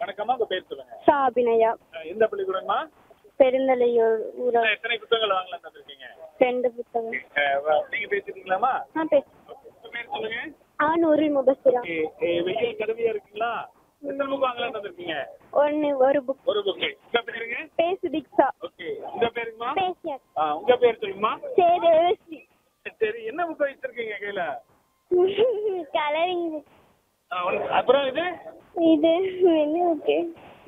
வணக்கம்மா உங்க பேர் சொல்லுங்க சாபினயா அஹ் எந்த பள்ளிக்கூடங்கம்மா பெருந்தலையூர் ஊரா இன்னும் எத்தனை புத்தகங்கள் வாங்கலாம் தந்திருக்கீங்க ரெண்டு புத்தகம் அஹ் வ- நீங்க பேசிட்டீங்களாமா ஆ பேச உங்க பேர் சொல்லுங்க ஆனூரில் முபஸ்திரா ஓகே, அஹ் வெயில் கடுமையா இருக்குங்களா எத்தனை புக் வாங்கலாம் தந்திருக்கீங்க ஒன்று ஒரு புக் ஒரு புக்கு உங்க பேருங்க பேசு தீக்ஷா ஓகே உங்க பேருங்கம்மா பேசியா ஆ, உங்க பேர் சொல்லுங்கம்மா சரி தேவஸ்ரீ சரி என்ன புக் வச்சிருக்கீங்க கையில கலரிங் புக் ஆ, உனக்கு- அப்புறம் இது இது என்ன புக்கு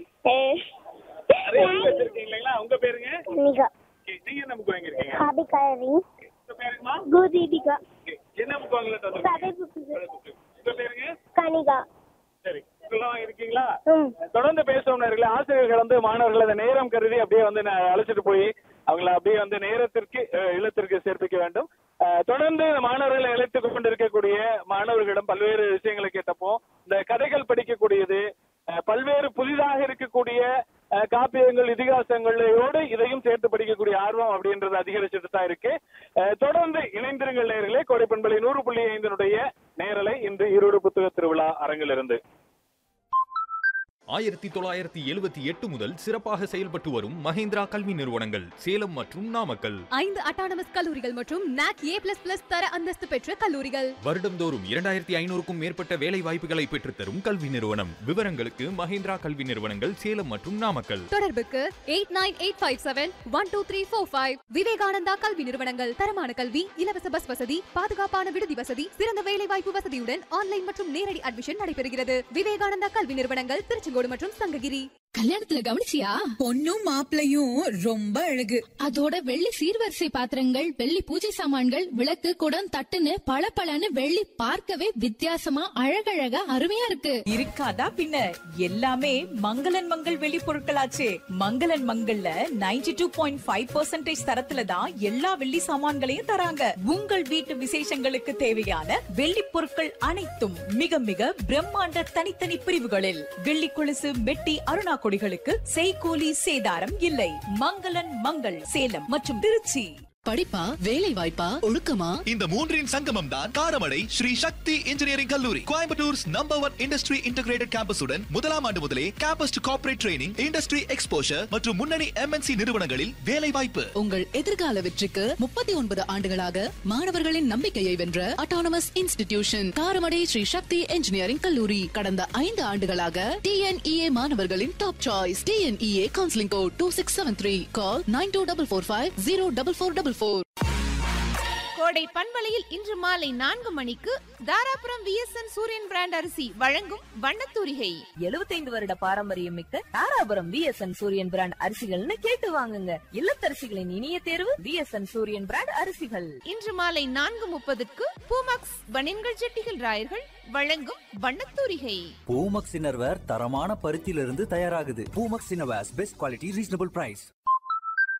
நிறைய புக் வச்சிருக்கீங்க இல்லைங்களா உங்க பேருங்க நிகா ஓகே, நீங்க என்ன புக் வாங்கியிருக்கீங்க ஹாபி கலரிங் உங்க பேருங்கம்மா குதீபிகா ஓகே, என்ன புக் வாங்கலாம் தந்திருக்கீங்க கதை புக்கு புக்கு. உங்க பேருங்க கனிகா சரி இதெல்லாம் வாங்கியிருக்கீங்களா ம் தொடர்ந்து பேசுவோம் நேர்களே ஆசிரியர்கள் வந்து மாணவர்களை அந்த நேரம் கருதி அப்படியே வந்து ந- அழைச்சிட்டு போய் அவங்கள அப்படியே வந்து நேரத்திற்கு அஹ், இல்லத்திற்கு சேர்ப்பிக்க வேண்டும் அஹ், தொடர்ந்து மாணவர்களை அழைத்துக் கொண்டிருக்கக்கூடிய மாணவர்களிடம் பல்வேறு விஷயங்களை கேட்டப்போ இந்த கதைகள் படிக்கக்கூடியது அஹ், பல்வேறு புதிதாக இருக்கக்கூடிய அஹ், காப்பியங்கள் இதிகாசங்களோடு இதையும் சேர்த்து படிக்கக்கூடிய ஆர்வம் அப்படின்றது அதிகரிச்சுட்டு தான் இருக்கு அஹ், தொடர்ந்து இணைந்திருங்கள் நேர்களே கோடைப்பண்பலை நூறு புள்ளி ஐந்தினுடைய நேரலை இன்று ஈரோடு புத்தக திருவிழா அரங்கிலிருந்து ஆயிரத்தி தொள்ளாயிரத்தி எழுபத்தி எட்டு முதல் சிறப்பாக செயல்பட்டு வரும் மஹேந்திரா கல்வி நிறுவனங்கள் சேலம் மற்றும் நாமக்கல் ஐந்து அட்டானமஸ் கல்லூரிகள் மற்றும் நாக் ஏ பிளஸ் பிளஸ் தர அந்தஸ்து பெற்ற கல்லூரிகள் வருடம்தோறும் இரண்டாயிரத்தி ஐநூறுக்கும் மேற்பட்ட வேலை வாய்ப்புகளை பெற்றுத்தரும் கல்வி நிறுவனம் விவரங்களுக்கு மஹேந்திரா கல்வி நிறுவனங்கள் சேலம் மற்றும் நாமக்கல் தொடர்புக்கு eight nine eight five seven one two three four five Vivekananda கல்வி நிறுவனங்கள் தரமான கல்வி இலவச பஸ் வசதி பாதுகாப்பான விடுதி வசதி சிறந்த வேலை வாய்ப்பு வசதியுடன் ஆன்லைன் மற்றும் நேரடி அட்மிஷன் நடைபெறுகிறது விவேகானந்தா கல்வி நிறுவனங்கள் திருச்செங்கோடு மற்றும் சங்ககிரி கல்யாணத்துல கவனிச்சியா பொண்ணும் மாப்பிளையும் ரொம்ப அழகு அதோட வெள்ளி சீர்வரிசை பாத்திரங்கள் வெள்ளி பூஜை சாமான்கள் விளக்கு குடம் தட்டுன்னு பளபளன்னு வெள்ளி பார்க்கவே வித்தியாசமா அழகழகா அருமையா இருக்கு இருக்காதா பின்ன எல்லாமே மங்களன் மங்கள் வெளி பொருட்களாச்சே மங்களன் மங்கள்ல 92.5% டூ பாயிண்ட் ஃபைவ் தரத்துல தான் எல்லா வெள்ளி சாமான்களையும் தராங்க உங்கள் வீட்டு விசேஷங்களுக்கு தேவையான வெள்ளி பொருட்கள் அனைத்தும் மிக மிக பிரம்மாண்ட தனித்தனி பிரிவுகளில் வெள்ளி கொலுசு மெட்டி அருணா கொடிகளுக்கு செய்கூலி சேதாரம் இல்லை மங்களன் மங்கள் சேலம் மற்றும் திருச்சி படிப்பா வேலை வாய்ப்பா ஒழுக்கமா இந்த மூன்றின் சங்கமம் தான் காரமடை ஸ்ரீ சக்தி இன்ஜினியரிங் கல்லூரி Coimbatore's number one industry integrated கேம்பஸுடன் முதலாம் ஆண்டு முதலே campus to corporate training industry exposure மற்றும் முன்னணி எம்என்சி நிறுவனங்களில் வேலை வாய்ப்பு உங்கள் எதிர்கால வெற்றிக்கு முப்பத்தி ஒன்பது ஆண்டுகளாக மாணவர்களின் நம்பிக்கையை வென்ற autonomous institution Karamadai Sri Sakthi engineering கல்லூரி கடந்த ஐந்து ஆண்டுகளாக டிஎன்இஏ மாணவர்களின் top choice TNEA counselling code two six seven three call nine two double four five zero double four double four கோடை பண்பலையில் இன்று மாலை நான்கு மணிக்கு தாராபுரம் விஎஸ்என் சூரியன் பிராண்ட் அரிசி வழங்கும் வண்ணத்தூரிகை 75 வருட பாரம்பரியம் மிக்க தாராபுரம் விஎஸ்என் சூரியன் பிராண்ட் அரிசிகள்னு கேட்டு வாங்குங்க இல்லத்தரசிகளின் இனிய தேர்வு விஎஸ்என் சூரியன் பிராண்ட் அரிசிகள் இன்று மாலை நான்கு முப்பதுக்கு பூமாக்ஸ் பனின்கள் ஜெட்டிகள் ராயர்கள் வழங்கும் வண்ணத்தூரிகை பூமக்ஸ் இன்னர்வேர் தரமான பருத்தியிலிருந்து தயாராகுது பூமக்ஸ் innerwears best quality reasonable price